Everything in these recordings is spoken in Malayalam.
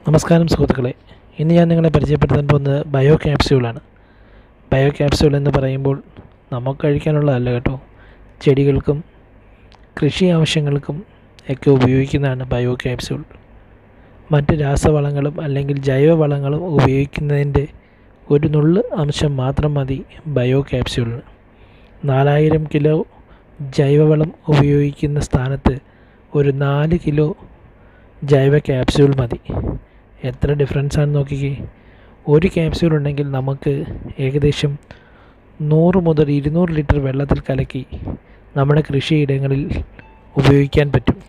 നമസ്കാരം സുഹൃത്തുക്കളെ ഇന്ന് ഞാൻ നിങ്ങളെ പരിചയപ്പെടുത്താൻ പോകുന്നത് ബയോ ക്യാപ്സ്യൂളാണ് ബയോ ക്യാപ്സ്യൂൾ എന്ന് പറയുമ്പോൾ നമുക്ക് കഴിക്കാനുള്ളതല്ല കേട്ടോ ചെടികൾക്കും കൃഷി ആവശ്യങ്ങൾക്കും ഒക്കെ ഉപയോഗിക്കുന്നതാണ് ബയോ ക്യാപ്സ്യൂൾ മറ്റ് രാസവളങ്ങളും അല്ലെങ്കിൽ ജൈവവളങ്ങളും ഉപയോഗിക്കുന്നതിൻ്റെ ഒരു നുള്ള് അംശം മാത്രം മതി ബയോ ക്യാപ്സ്യൂളിന് നാലായിരം കിലോ ജൈവവളം ഉപയോഗിക്കുന്ന സ്ഥാനത്ത് ഒരു നാല് കിലോ ജൈവ ക്യാപ്സ്യൂൾ മതി എത്ര ഡിഫറൻസ് ആണെന്ന് നോക്കിക്കേ ഒരു ക്യാപ്സ്യൂൾ ഉണ്ടെങ്കിൽ നമുക്ക് ഏകദേശം നൂറ് മുതൽ ഇരുന്നൂറ് ലിറ്റർ വെള്ളത്തിൽ കലക്കി നമ്മുടെ കൃഷിയിടങ്ങളിൽ ഉപയോഗിക്കാൻ പറ്റും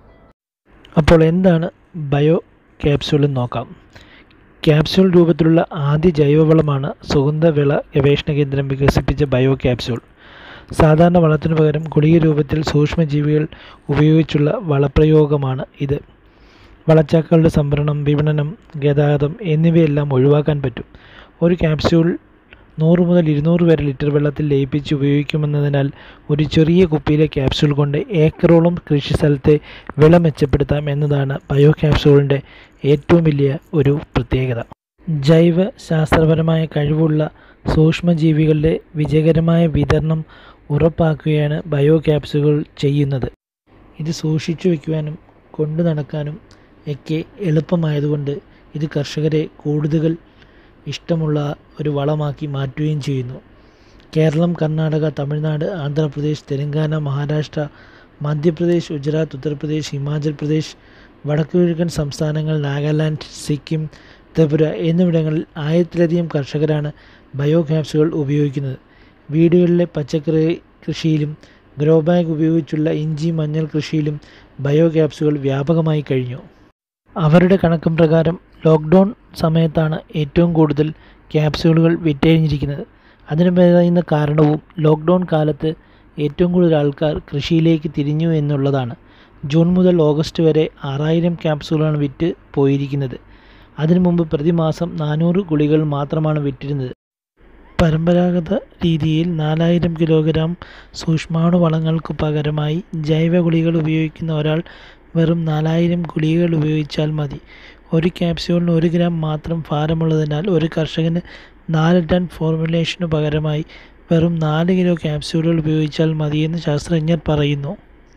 അപ്പോൾ എന്താണ് ബയോ ക്യാപ്സ്യൂൾ എന്ന് നോക്കാം ക്യാപ്സ്യൂൾ രൂപത്തിലുള്ള ആദ്യ ജൈവവളമാണ് സുഗന്ധവിള ഗവേഷണ കേന്ദ്രം വികസിപ്പിച്ച ബയോ ക്യാപ്സ്യൂൾ സാധാരണ വളത്തിനു പകരം ഗുളിക രൂപത്തിൽ സൂക്ഷ്മജീവികൾ ഉപയോഗിച്ചുള്ള വളപ്രയോഗമാണ് ഇത് വളച്ചാക്കളുടെ സംഭരണം വിപണനം ഗതാഗതം എന്നിവയെല്ലാം ഒഴിവാക്കാൻ പറ്റും ഒരു ക്യാപ്സ്യൂൾ നൂറ് മുതൽ ഇരുന്നൂറ് വരെ ലിറ്റർ വെള്ളത്തിൽ ലയിപ്പിച്ച് ഉപയോഗിക്കുമെന്നതിനാൽ ഒരു ചെറിയ കുപ്പിയിലെ ക്യാപ്സ്യൂൾ കൊണ്ട് ഏക്കറോളം കൃഷി സ്ഥലത്തെ വിള മെച്ചപ്പെടുത്താം എന്നതാണ് ബയോ ക്യാപ്സ്യൂളിൻ്റെ ഏറ്റവും വലിയ ഒരു പ്രത്യേകത ജൈവ ശാസ്ത്രപരമായ കഴിവുള്ള സൂക്ഷ്മജീവികളുടെ വിജയകരമായ വിതരണം ഉറപ്പാക്കുകയാണ് ബയോ ക്യാപ്സ്യൂളുകൾ ചെയ്യുന്നത് ഇത് സൂക്ഷിച്ചു വയ്ക്കുവാനും കൊണ്ടു നടക്കാനും ഒക്കെ എളുപ്പമായതുകൊണ്ട് ഇത് കർഷകരെ കൂടുതൽ ഇഷ്ടമുള്ള ഒരു വളമാക്കി മാറ്റുകയും ചെയ്യുന്നു കേരളം കർണാടക തമിഴ്നാട് ആന്ധ്രാപ്രദേശ് തെലങ്കാന മഹാരാഷ്ട്ര മധ്യപ്രദേശ് ഗുജറാത്ത് ഉത്തർപ്രദേശ് ഹിമാചൽ പ്രദേശ് വടക്കുകിഴക്കൻ സംസ്ഥാനങ്ങൾ നാഗാലാൻഡ് സിക്കിം ത്രിപുര എന്നിവിടങ്ങളിൽ ആയിരത്തിലധികം കർഷകരാണ് ബയോ ക്യാപ്സുകൾ ഉപയോഗിക്കുന്നത് വീടുകളിലെ പച്ചക്കറി കൃഷിയിലും ഗ്രോ ബാഗ് ഉപയോഗിച്ചുള്ള ഇഞ്ചി മഞ്ഞൾ കൃഷിയിലും ബയോ ക്യാപ്സുകൾ വ്യാപകമായി കഴിഞ്ഞു അവരുടെ കണക്കും പ്രകാരം ലോക്ക്ഡൗൺ സമയത്താണ് ഏറ്റവും കൂടുതൽ ക്യാപ്സ്യൂളുകൾ വിറ്റഴിഞ്ഞിരിക്കുന്നത് അതിന് പറയുന്ന കാരണവും ലോക്ക്ഡൗൺ കാലത്ത് ഏറ്റവും കൂടുതൽ ആൾക്കാർ കൃഷിയിലേക്ക് തിരിഞ്ഞു എന്നുള്ളതാണ് ജൂൺ മുതൽ ഓഗസ്റ്റ് വരെ ആറായിരം ക്യാപ്സ്യൂളാണ് വിറ്റ് പോയിരിക്കുന്നത് അതിനു മുമ്പ് പ്രതിമാസം നാനൂറ് ഗുളികൾ മാത്രമാണ് വിറ്റിരുന്നത് പരമ്പരാഗത രീതിയിൽ നാലായിരം കിലോഗ്രാം സൂക്ഷ്മാണു വളങ്ങൾക്ക് പകരമായി ജൈവ ഗുളികൾ ഉപയോഗിക്കുന്ന ഒരാൾ വെറും നാലായിരം ഗുളികകൾ ഉപയോഗിച്ചാൽ മതി ഒരു ക്യാപ്സ്യൂളിന് ഒരു ഗ്രാം മാത്രം ഭാരമുള്ളതിനാൽ ഒരു കർഷകന് നാല് ടൺ ഫോർമുലേഷനു പകരമായി വെറും നാല് കിലോ ക്യാപ്സ്യൂളുകൾ ഉപയോഗിച്ചാൽ മതിയെന്ന് ശാസ്ത്രജ്ഞർ പറയുന്നു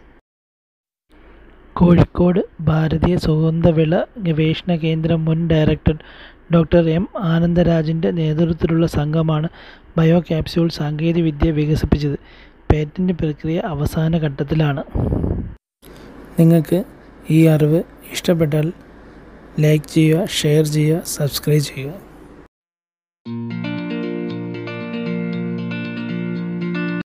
കോഴിക്കോട് ഭാരതീയ സുഗന്ധവിള ഗവേഷണ കേന്ദ്രം മുൻ ഡയറക്ടർ ഡോക്ടർ എം ആനന്ദരാജിൻ്റെ നേതൃത്വത്തിലുള്ള സംഘമാണ് ബയോ ക്യാപ്സ്യൂൾ സാങ്കേതികവിദ്യ വികസിപ്പിച്ചത് പേറ്റന്റ് പ്രക്രിയ അവസാന ഘട്ടത്തിലാണ് നിങ്ങൾക്ക് ഈ അറിവ് ഇഷ്ടപ്പെട്ടാൽ ലൈക്ക് ചെയ്യുക ഷെയർ ചെയ്യുക സബ്സ്ക്രൈബ് ചെയ്യുക